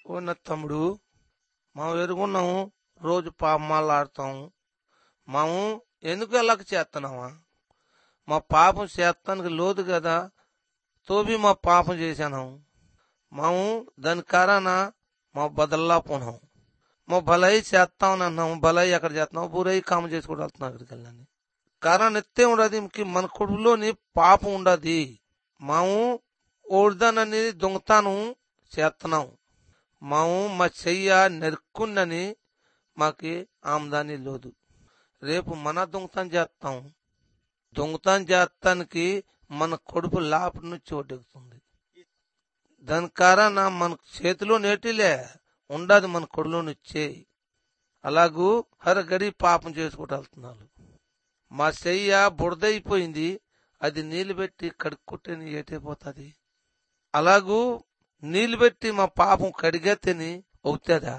ఓ నా తమ్ముడు మనం ఎరుగున్నాము రోజు పాపమాలు ఆడతాము మేము ఎందుకు ఎలాగ చేస్తున్నామా మా పాపం చేస్తానికి లోదు కదా తోబి మా పాపం చేశాను మేము దాని కారణ మా బదల్లా పోనాం మా భలై చేస్తామని అన్నాము భలై ఎక్కడ చేస్తున్నాం బురై కామ చేసుకుంటూ వెళ్తున్నాం అక్కడికి వెళ్ళని కారణం ఎత్తే ఉండదు ఇంక మన కొడుకులోని పాపం ఉండదు మేము ఓడదానని దొంగతాను చేస్తున్నాం మేము మా చెయ్య నెరుక్కుందని మాకి ఆమ్దాని లేదు రేపు మన దొంగతనం చేస్తాం దొంగతనం చేస్తానికి మన కొడుకు లాప నుంచి ఒడ్డెక్కుతుంది దాని కారణ మన చేతిలో నేటిలే ఉండదు మన కొడులో నుంచే అలాగూ హర గడి పాపం చేసుకుంటూ వెళ్తున్నారు మా చెయ్య బురదైపోయింది అది నీళ్ళు పెట్టి కడుక్కుంటే నీ ఏటైపోతుంది అలాగూ నీళ్ళు పెట్టి మా పాపం కడిగేతేని అవుతుందా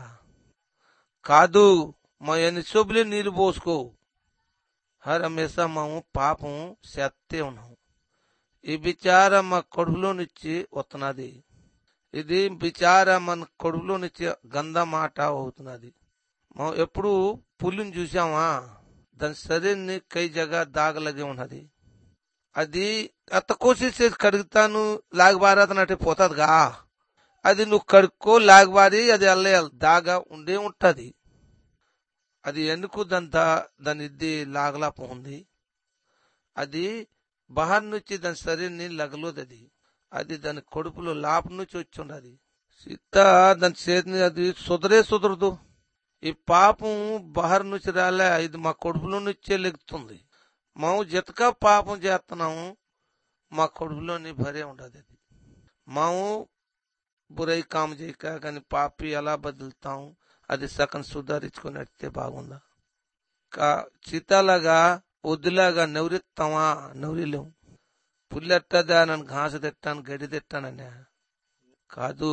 కాదు మా ఎన్ని శుభ్లే నీళ్ళు పోసుకో హర్ హమేషా మేము పాపం చేస్తే ఉన్నాం ఈ విచార మా కడుపులో నుంచి వస్తున్నది ఇది విచార మన కడుపులో నుంచి గంధ మాట అవుతున్నది మనం ఎప్పుడు పుల్లిని చూసామా దాని శరీరాన్ని కై జగ దాగలగే ఉన్నది అది అత్త కోసేసి చేసి కడుగుతాను లాగబారతనట్టు పోతుందిగా అది నువ్వు కడుక్కో లాగబారి అది అల్లే దాగా ఉండే ఉంటది అది ఎందుకు దాని దాని ఇది లాగలా పోంది అది బహార్ నుంచి దాని శరీరాన్ని లగలోది అది అది దాని కడుపులో లాప నుంచి వచ్చి ఉండదు సీత దాని చేతిని అది సుదరే సుదరదు ఈ పాపం బహార్ నుంచి రాలే ఇది మా కడుపులో నుంచే లెగుతుంది మేము జతక పాపం చేస్తున్నాము మా కడుపులోని భరే ఉండదు అది మేము బురై కామ చేయక కానీ పాపి ఎలా బదులుతాం అది సగం సుధారించుకుని నడితే బాగుందా కా చితాలాగా వద్దులాగా నవ్వురిస్తామా నవ్వురిలేం పుల్లెట్టదా నన్ను ఘాస తిట్టాను గడి తిట్టానన్నా కాదు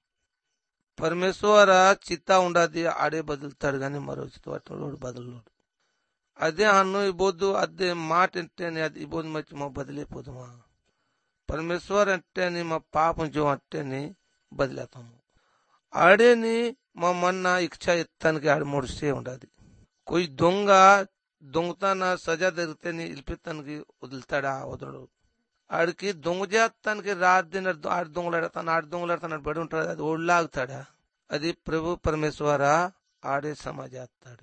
పరమేశ్వర చిత్త ఉండదు ఆడే బదులుతాడు కానీ మరో చిత్తవాడు బదులుడు అదే అన్ను ఇవ్వద్దు అదే మాట అంటేనే అది ఇవ్వదు మర్చి మా బదిలేపోదుమా పరమేశ్వర్ అంటేని మా పాపం జో అంటేని బదిలేతాము ఆడేని మా మొన్న ఇచ్చ ఎత్తానికి ఆడ ముడిసే ఉండదు కొయి దొంగ దొంగతన సజా జరిగితేని ఇలిపిత్తానికి వదులుతాడా వదలడు ఆడికి దొంగ చేస్తానికి రాత్రి ఆడి దొంగలాడతాను ఆడి దొంగలాడతాను బడి ఉంటాడు అది ఓళ్ళాగుతాడా అది ప్రభు పరమేశ్వర ఆడే సమాజేస్తాడు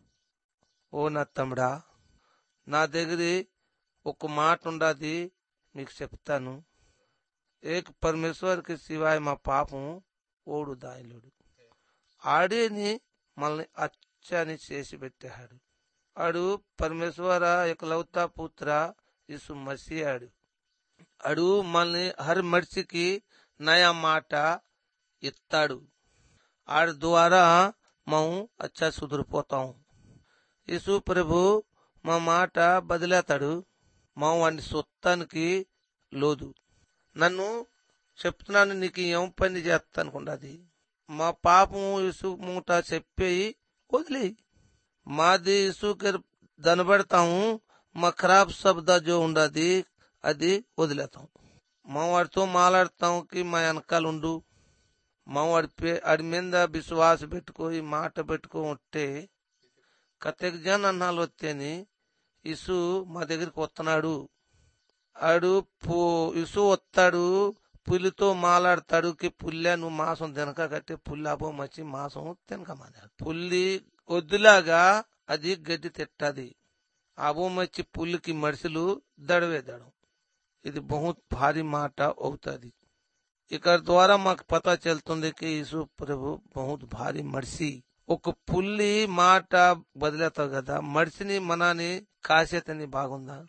ఓ నా తమ్ముడా నా దగ్గర ఒక మాట ఉండదు మీకు చెప్తాను ఏక పరమేశ్వర్కి శివాయ మా పాపం ఓడు దాయిలుడు ఆడేని మనల్ని అచ్చని చేసి పెట్టాడు ఆడు పరమేశ్వర ఏకలౌతా పుత్ర ఇసు మసియాడు అడు మనల్ని హర్ మనిషికి నయా మాట ఇస్తాడు ఆడి ద్వారా మేము అచ్చా సుధరిపోతాం యేసు ప్రభు మా మాట బదిలేతాడు మా వాడిని సొత్తానికి లోదు నన్ను చెప్తున్నాను నీకు ఏం పని చేస్తానుకుండది మా పాపం ఇసు మూట చెప్పేయి వదిలేయి మాది ఇసుకి దనబెడతాము మా ఖరాబ్ శబ్ద జో ఉండదు అది వదిలేతాం మా వాడితో మాట్లాడతాం కి మా వెనకాల ఉండు మా వాడి పే ఆడి మీద విశ్వాస పెట్టుకో ఈ మాట పెట్టుకో ఉంటే కతెక్ జన్ అన్నాలు వస్తేని ఇసు మా దగ్గరికి వస్తున్నాడు ఆడు ఇసు వస్తాడు పులితో మాలాడతాడు కి పుల్లె నువ్వు మాసం తినక కట్టి పుల్లి అబో మచ్చి మాసం తినక మానేడు పుల్లి వద్దులాగా అది గడ్డి తిట్టది అబో మచ్చి పుల్లికి మనుషులు దడవేదడం ఇది బహుత్ భారీ మాట అవుతుంది ఇక్కడ ద్వారా మాకు పతా చెల్తుంది కి యేసు ప్రభు బహుత్ భారీ మడిసి ఒక పుల్లి మాట బదిలేతావు కదా మడిసిని మనాని కాసేతని బాగుందా